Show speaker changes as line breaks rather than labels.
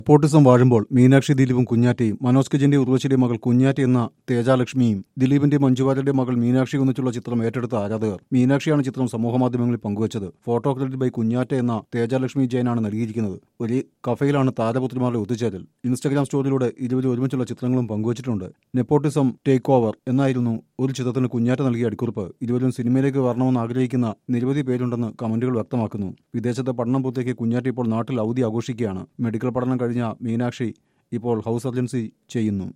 പോട്ടിസം വാഴുമ്പോൾ മീനാക്ഷി ദിലീപും കുഞ്ഞാറ്റയും മനോജ് കെജിന്റെ ഉർവശിയുടെ മകൾ കുഞ്ഞാറ്റ എന്ന തേജാലക്ഷ്മിയും ദിലീപിന്റെ മഞ്ജുവാര്യരുടെ മകൾ മീനാക്ഷി ഒന്നിച്ചുള്ള ചിത്രം ഏറ്റെടുത്ത ആരാധകർ മീനാക്ഷിയാണ് ചിത്രം സമൂഹമാധ്യമങ്ങളിൽ പങ്കുവച്ചത് ഫോട്ടോ ക്രെഡിറ്റ് ബൈ കുഞ്ഞാറ്റ എന്ന തേജാലക്ഷ്മി ജയനാണ് നൽകിയിരിക്കുന്നത് ഒരു കഫയിലാണ് താരപുത്രിമാരുടെ ഒത്തുചേരൽ ഇൻസ്റ്റഗ്രാം സ്റ്റോറിയിലൂടെ ഇരുവരും ഒരുമിച്ചുള്ള ചിത്രങ്ങളും പങ്കുവച്ചിട്ടുണ്ട് നെപ്പോട്ടിസം ടേക്ക് ഓവർ എന്നായിരുന്നു ഒരു ചിത്രത്തിന് കുഞ്ഞാറ്റ നൽകിയ അടിക്കുറിപ്പ് ഇരുവരും സിനിമയിലേക്ക് വരണമെന്ന് ആഗ്രഹിക്കുന്ന നിരവധി പേരുണ്ടെന്ന് കമന്റുകൾ വ്യക്തമാക്കുന്നു വിദേശത്തെ പഠനം പൂർത്തിയാക്കി കുഞ്ഞാറ്റ ഇപ്പോൾ നാട്ടിൽ അവധി ആഘോഷിക്കുകയാണ് മെഡിക്കൽ പഠനം കഴിഞ്ഞ മീനാക്ഷി ഇപ്പോൾ ഹൗസ് സർജൻസി ചെയ്യുന്നു